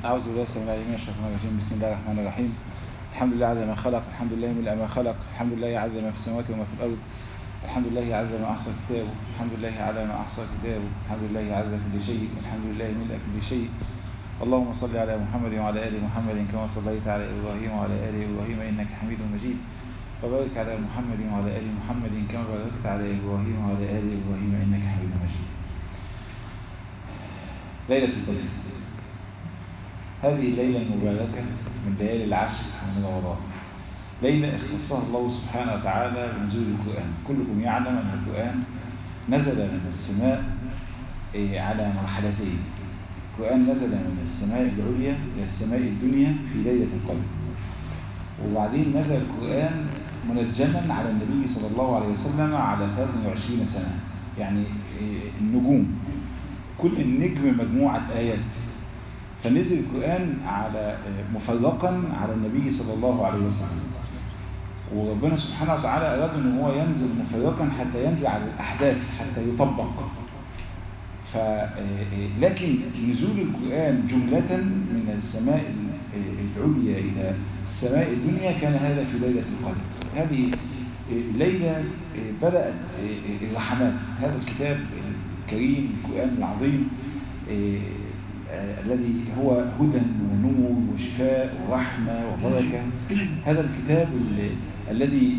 أعوذ بالله السميع العليم من الشيطان الرجيم بسم الله الرحمن الرحيم الحمد لله عز ما خلق الحمد لله ملء ما خلق الحمد لله عز ما في السماوات وما في الأرض الحمد لله عز ما أحصى كتابه الحمد لله على ما أحصى كتابه الحمد لله عز كل شيء الحمد لله ملء كل شيء اللهم صل على محمد وعلى آل محمد كما صليت على إبراهيم وعلى آل إبراهيم إنك حميد مجيد وبارك على محمد وعلى آل محمد كما باركت على إبراهيم وعلى آل إبراهيم إنك حميد مجيد ليلة القدر هذه الليلة المباركة من ليالي العشر من رمضان ليلة اختصها الله سبحانه وتعالى بنزول القرآن كلكم يعلم أن القرآن نزل من السماء على مرحلتين القرآن نزل من السماء العليا إلى السماء الدنيا في ليلة القدر وبعدين نزل القرآن منجما على النبي صلى الله عليه وسلم على 23 سنة يعني النجوم كل النجم مجموعة آيات فنزل القرآن على مفرقا على النبي صلى الله عليه وسلم وربنا سبحانه وتعالى أراد أن هو ينزل مفرقا حتى ينزل على الأحداث حتى يطبق ف لكن نزول القرآن جملة من السماء العليا إلى السماء الدنيا كان هذا في ليلة القدر هذه ليلة بدأت الرحمات هذا الكتاب الكريم القرآن العظيم الذي هو هدى ونور وشفاء ورحمة وبركة هذا الكتاب الذي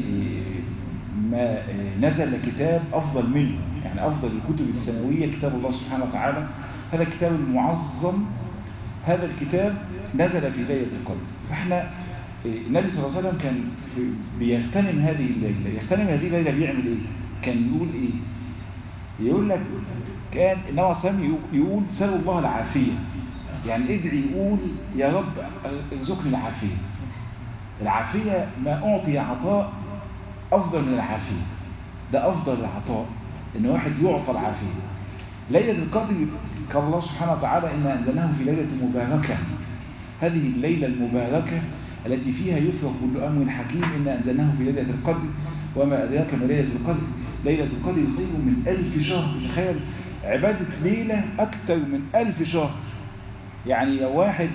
ما نزل كتاب أفضل منه يعني أفضل الكتب السماوية كتاب الله سبحانه وتعالى هذا الكتاب المعظم هذا الكتاب نزل في ليلة القدر فاحنا النبي صلى الله عليه وسلم كان بيغتنم هذه الليلة يغتنم هذه الليلة بيعمل ايه كان يقول ايه يقول لك كان النبي صلى الله عليه وسلم يقول سأل الله العافية يعني ادعي يقول يا رب ارزقني العافية العافية ما أعطي عطاء أفضل من العافية ده أفضل العطاء إن واحد يعطى العافية ليلة القدر قال الله سبحانه وتعالى إن أنزلناه في ليلة مباركة هذه الليلة المباركة التي فيها يفرق كل أمر حكيم إن أنزلناه في ليلة القدر وما أدراك ما ليلة القدر ليلة القدر خير من ألف شهر تخيل عبادة ليلة أكثر من ألف شهر يعني لو واحد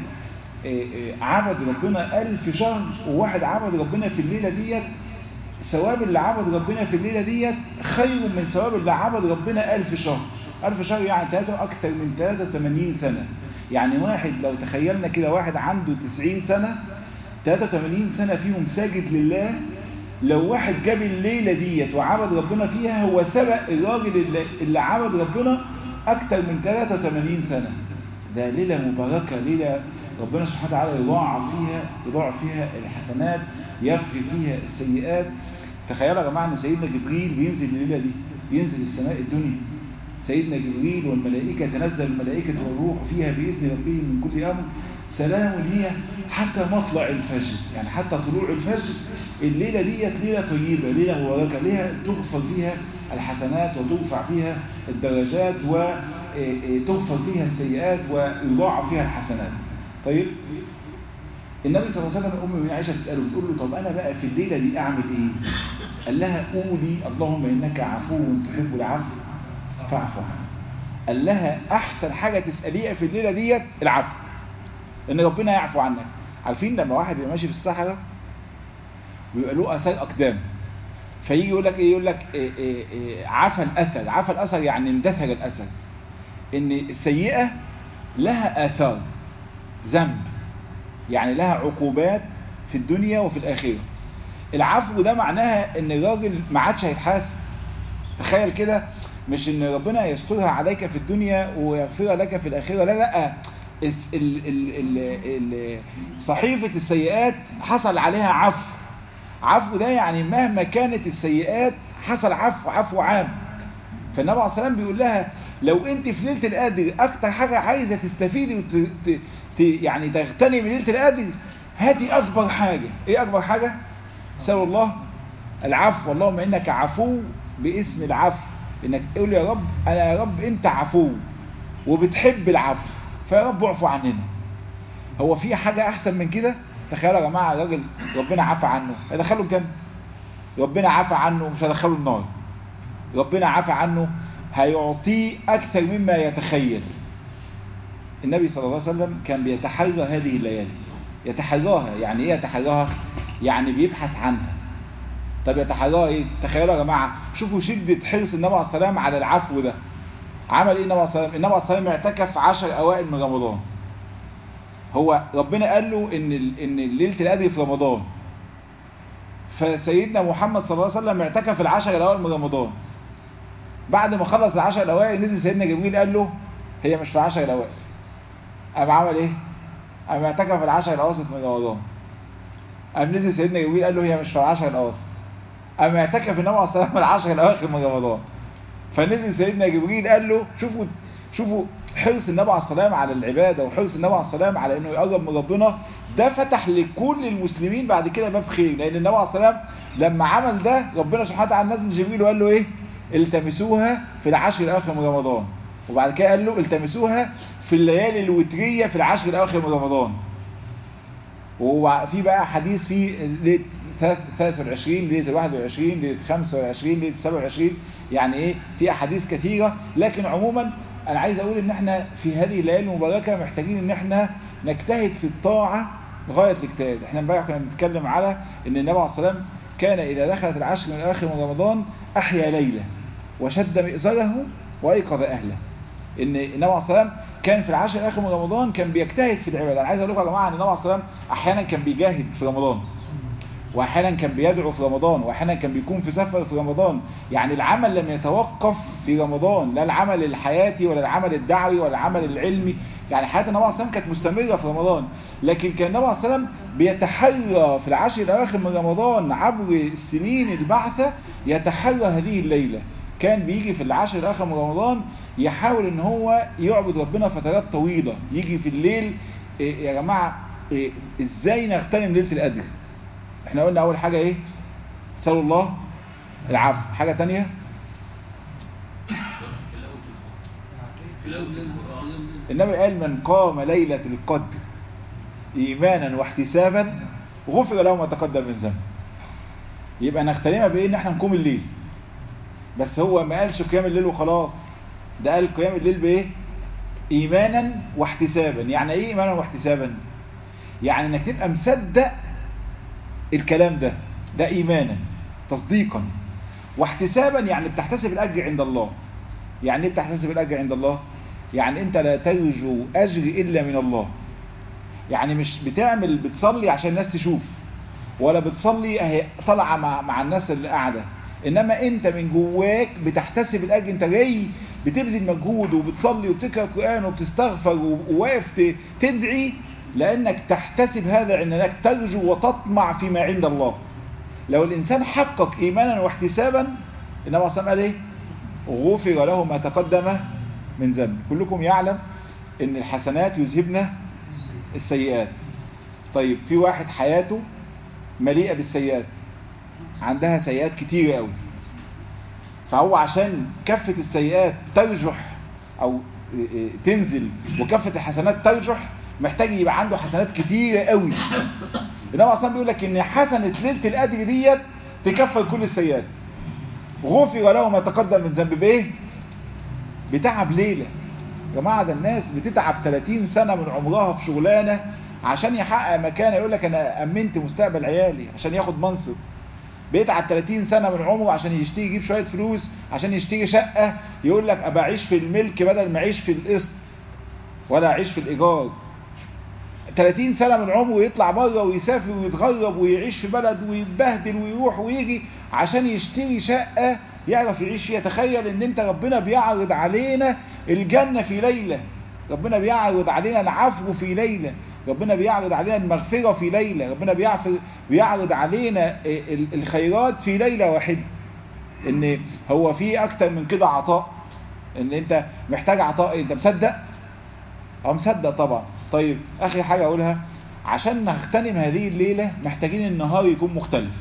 عبد ربنا ألف شهر وواحد عبد ربنا في الليلة ديت ثواب اللي عبد ربنا في الليلة ديت خير من ثواب اللي عبد ربنا ألف شهر ألف شهر يعني ثلاثة أكثر من 83 سنة يعني واحد لو تخيلنا كده واحد عنده 90 سنة 83 سنة فيهم ساجد لله لو واحد جاب الليلة ديت وعبد ربنا فيها هو سبق الراجل اللي, اللي عبد ربنا أكثر من 83 سنة ده ليلة مباركة ليلة ربنا سبحانه وتعالى يضاعف فيها يضاعف فيها الحسنات يغفر فيها السيئات تخيلوا يا جماعة ان سيدنا جبريل بينزل الليلة دي ينزل السماء الدنيا سيدنا جبريل والملائكة تنزل الملائكة والروح فيها بإذن ربهم من كل أمر سلام هي حتى مطلع الفجر يعني حتى طلوع الفجر الليلة ديت ليلة طيبة ليلة مباركة ليلة تغفر فيها الحسنات وترفع فيها الدرجات وتغفر فيها السيئات ويضاعف فيها الحسنات طيب النبي صلى الله عليه وسلم أم عائشة تسأله تقول له طب أنا بقى في الليلة دي أعمل إيه قال لها قولي اللهم إنك عفو تحب العفو فاعف عنه قال لها أحسن حاجة تسأليها في الليلة ديت العفو ان ربنا يعفو عنك عارفين لما واحد يبقى ماشي في الصحراء ويبقى له اثار اقدام فيجي يقول لك ايه يقول لك إيه إيه إيه عفى الاثر عفى الاثر يعني اندثر الاثر ان السيئه لها اثار ذنب يعني لها عقوبات في الدنيا وفي الاخره العفو ده معناها ان الراجل ما عادش هيتحاسب تخيل كده مش ان ربنا يسترها عليك في الدنيا ويغفرها لك في الاخره لا لا ال ال ال صحيفة السيئات حصل عليها عفو عفو ده يعني مهما كانت السيئات حصل عفو عفو عام فالنبي عليه الصلاة والسلام بيقول لها لو انت في ليلة القدر اكتر حاجة عايزة تستفيدي وت... ت... يعني تغتني من ليلة القدر هاتي اكبر حاجة ايه اكبر حاجة سأل الله العفو اللهم انك عفو باسم العفو انك تقول يا رب انا يا رب انت عفو وبتحب العفو فيا رب اعفو عننا هو في حاجة احسن من كده تخيلوا يا جماعة راجل ربنا عفى عنه هيدخله الجنة ربنا عفى عنه مش هيدخله النار ربنا عفى عنه هيعطيه اكثر مما يتخيل النبي صلى الله عليه وسلم كان بيتحرى هذه الليالي يتحراها يعني ايه يتحراها يعني بيبحث عنها طب يتحراها ايه تخيلوا يا جماعه شوفوا شده حرص النبي عليه الصلاه والسلام على العفو ده عمل ايه النبي عليه الصلاه والسلام النبي عليه الصلاه والسلام اعتكف 10 اوائل من رمضان هو ربنا قال له ان ان ليله القدر في رمضان فسيدنا محمد صلى الله عليه وسلم اعتكف العشر الاوائل من رمضان بعد ما خلص العشر الاوائل نزل سيدنا جبريل قال له هي مش في العشر الاوائل قام عمل ايه قام اعتكف العشر الاواسط من رمضان قام نزل سيدنا جبريل قال له هي مش في العشر الاواسط قام اعتكف النبي عليه الصلاه والسلام العشر الاواخر من رمضان فنزل سيدنا جبريل قال له شوفوا شوفوا حرص النبي عليه السلام على العبادة وحرص النبي عليه السلام على انه يقرب من ربنا ده فتح لكل المسلمين بعد كده باب خير لان النبي عليه السلام لما عمل ده ربنا سبحانه وتعالى نزل جبريل وقال له ايه التمسوها في العشر الاواخر من رمضان وبعد كده قال له التمسوها في الليالي الوترية في العشر الاواخر من رمضان وفي بقى حديث في ليله 23 ليله 21 ليله 25 ليله 27 يعني ايه في احاديث كثيره لكن عموما انا عايز اقول ان احنا في هذه الليالي المباركه محتاجين ان احنا نجتهد في الطاعه غايه الاجتهاد احنا امبارح كنا بنتكلم على ان النبي عليه الصلاه والسلام كان اذا دخلت العشر من الاخر من رمضان احيا ليله وشد مئزره وايقظ اهله ان النبي عليه الصلاه والسلام كان في العشر الاخر من رمضان كان بيجتهد في العباده انا عايز اقول لكم يا جماعه ان النبي عليه الصلاه والسلام احيانا كان بيجاهد في رمضان واحيانا كان بيدعو في رمضان واحيانا كان بيكون في سفر في رمضان يعني العمل لم يتوقف في رمضان لا العمل الحياتي ولا العمل الدعوي ولا العمل العلمي يعني حياه النبي عليه الصلاه والسلام كانت مستمره في رمضان لكن كان النبي عليه الصلاه والسلام بيتحرى في العشر الاواخر من رمضان عبر السنين البعثه يتحرى هذه الليله كان بيجي في العشر الاخر من رمضان يحاول ان هو يعبد ربنا فترات طويله يجي في الليل إيه يا جماعه إيه ازاي نغتنم ليله القدر احنا قلنا اول حاجة ايه سألوا الله العفو حاجة تانية النبي قال من قام ليلة القدر ايمانا واحتسابا غفر له ما تقدم من ذنبه يبقى نغتنمها بايه ان احنا نقوم الليل بس هو ما قالش قيام الليل وخلاص ده قال قيام الليل بايه ايمانا واحتسابا يعني ايه ايمانا واحتسابا يعني انك تبقى مصدق الكلام ده ده ايمانا تصديقا واحتسابا يعني بتحتسب الاجر عند الله يعني ايه بتحتسب الاجر عند الله يعني انت لا ترجو اجر الا من الله يعني مش بتعمل بتصلي عشان الناس تشوف ولا بتصلي اهي طالعه مع, مع الناس اللي قاعده انما انت من جواك بتحتسب الاجر انت جاي بتبذل مجهود وبتصلي وبتقرا قران وبتستغفر وواقف تدعي لأنك تحتسب هذا عند أنك ترجو وتطمع فيما عند الله لو الإنسان حقق إيمانا واحتسابا النبي صلى الله عليه وسلم قال إيه غفر له ما تقدم من ذنب كلكم يعلم أن الحسنات يذهبن السيئات طيب في واحد حياته مليئة بالسيئات عندها سيئات كتيرة قوي فهو عشان كفة السيئات ترجح أو تنزل وكفة الحسنات ترجح محتاج يبقى عنده حسنات كتيرة قوي النبي اصلا بيقول لك ان حسنة ليلة القدر ديت تكفر كل السيئات غفر له ما تقدم من ذنب بايه بتعب ليلة يا جماعة ده الناس بتتعب 30 سنة من عمرها في شغلانة عشان يحقق مكانه يقول لك انا امنت مستقبل عيالي عشان ياخد منصب بيتعب 30 سنة من عمره عشان يشتري يجيب شوية فلوس عشان يشتري شقة يقول لك ابقى اعيش في الملك بدل ما اعيش في القسط ولا اعيش في الايجار 30 سنة من عمره يطلع بره ويسافر ويتغرب ويعيش في بلد ويتبهدل ويروح ويجي عشان يشتري شقة يعرف يعيش فيها تخيل ان انت ربنا بيعرض علينا الجنة في ليلة ربنا بيعرض علينا العفو في ليلة ربنا بيعرض علينا المغفرة في ليلة ربنا بيعرض علينا الخيرات في ليلة واحدة ان هو في اكتر من كده عطاء ان انت محتاج عطاء انت مصدق اه مصدق طبعا طيب اخر حاجة اقولها عشان نغتنم هذه الليلة محتاجين النهار يكون مختلف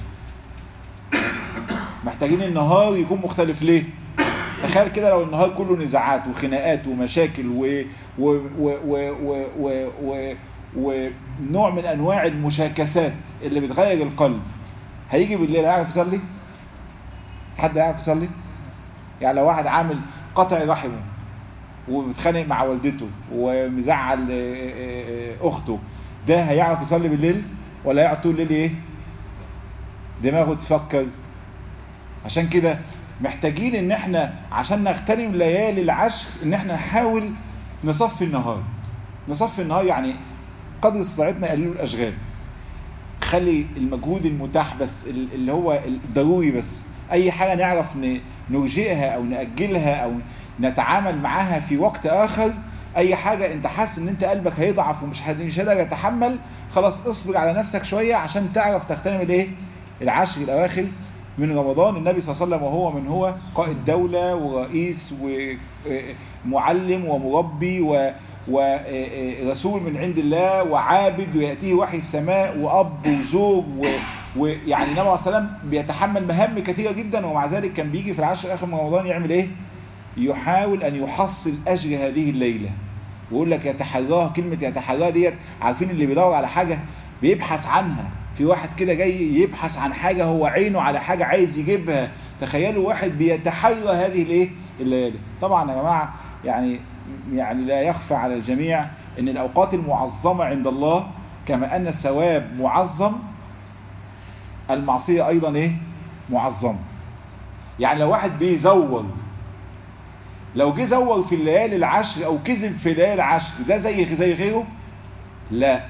محتاجين النهار يكون مختلف ليه تخيل كده لو النهار كله نزاعات وخناقات ومشاكل و و و و و و و ونوع من انواع المشاكسات اللي بتغير القلب هيجي بالليل هيعرف يصلي حد هيعرف يصلي يعني لو واحد عامل قطع رحمه وبيتخانق مع والدته ومزعل اخته ده هيعرف يصلي بالليل ولا هيقعد طول الليل ايه دماغه تفكر عشان كده محتاجين ان احنا عشان نغتنم ليالي العشر ان احنا نحاول نصفي النهار نصفي النهار يعني قدر استطاعتنا قليل الاشغال خلي المجهود المتاح بس اللي هو الضروري بس اي حاجة نعرف نرجئها او نأجلها او نتعامل معاها في وقت اخر اي حاجة انت حاسس ان انت قلبك هيضعف ومش مش قادر يتحمل خلاص اصبر على نفسك شوية عشان تعرف تغتنم الايه العشر الاواخر من رمضان النبي صلى الله عليه وسلم وهو من هو قائد دولة ورئيس ومعلم ومربي ورسول من عند الله وعابد ويأتيه وحي السماء وأب وزوج ويعني النبي عليه السلام بيتحمل مهام كثيرة جدا ومع ذلك كان بيجي في العشر آخر من رمضان يعمل ايه يحاول أن يحصل أجر هذه الليلة ويقول لك يتحراها كلمة يتحراها ديت عارفين اللي بيدور على حاجة بيبحث عنها في واحد كده جاي يبحث عن حاجة هو عينه على حاجة عايز يجيبها تخيلوا واحد بيتحرى هذه الايه الليالي طبعا يا جماعة يعني يعني لا يخفى على الجميع ان الاوقات المعظمة عند الله كما ان الثواب معظم المعصية ايضا ايه معظمة يعني لو واحد بيزور لو جه زور في الليالي العشر او كذب في الليالي العشر ده زي زي غيره لا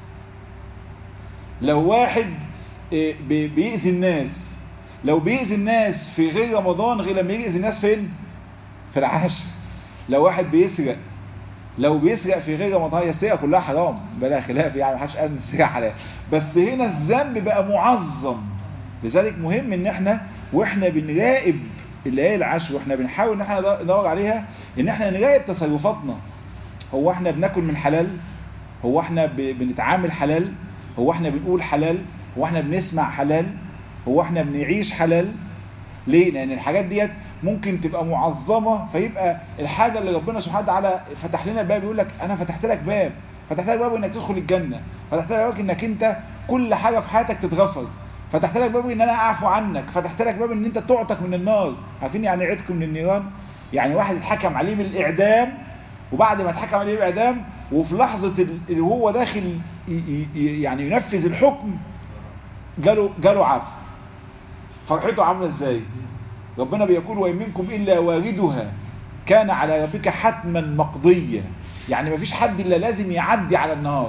لو واحد بيأذي الناس لو بيأذي الناس في غير رمضان غير لما يأذي الناس فين في العشر لو واحد بيسرق لو بيسرق في غير رمضان هي السرقه كلها حرام بلا خلاف يعني محدش قال ان السرقه حلال بس هنا الذنب بقى معظم لذلك مهم ان احنا واحنا بنراقب الليالي العشر واحنا بنحاول ان احنا ندور عليها ان احنا نراقب تصرفاتنا هو احنا بناكل من حلال هو احنا بنتعامل حلال هو احنا بنقول حلال هو احنا بنسمع حلال هو احنا بنعيش حلال ليه لان الحاجات ديت ممكن تبقى معظمة فيبقى الحاجة اللي ربنا سبحانه وتعالى فتح لنا باب يقول لك انا فتحت لك باب فتحت لك باب انك تدخل الجنة فتحت لك باب انك انت كل حاجة في حياتك تتغفر فتحت لك باب ان انا اعفو عنك فتحت لك باب ان انت تعتق من النار عارفين يعني عتق من النيران يعني واحد اتحكم عليه بالاعدام وبعد ما اتحكم عليه بالاعدام وفي لحظة اللي هو داخل يعني ينفذ الحكم جاله جاله عفو فرحته عامله ازاي ربنا بيقول وإن منكم إلا واردها كان على ربك حتما مقضيا يعني مفيش حد إلا لازم يعدي على النهار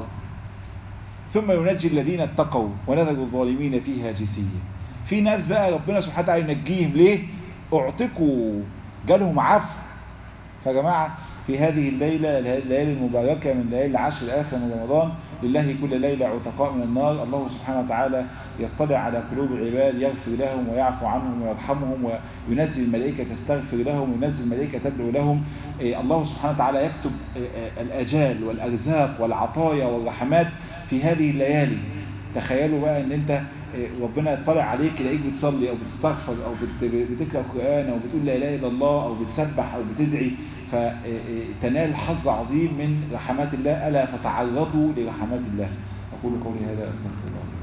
ثم ينجي الذين اتقوا ونذر الظالمين فيها جسيا في ناس بقى ربنا سبحانه وتعالى ينجيهم ليه اعتقوا جالهم عفو فجماعة في هذه الليلة الليالي المباركة من ليالي العشر الآخر من رمضان لله كل ليلة عتقاء من النار الله سبحانه وتعالى يطلع على قلوب العباد يغفر لهم ويعفو عنهم ويرحمهم وينزل الملائكة تستغفر لهم وينزل الملائكة تدعو لهم الله سبحانه وتعالى يكتب الأجال والأرزاق والعطايا والرحمات في هذه الليالي تخيلوا بقى ان انت ربنا يطلع عليك يلاقيك بتصلي او بتستغفر او بتقرا القران او بتقول لا اله الا الله او بتسبح او بتدعي فتنال حظ عظيم من رحمات الله الا فتعرضوا لرحمات الله اقول قولي هذا استغفر الله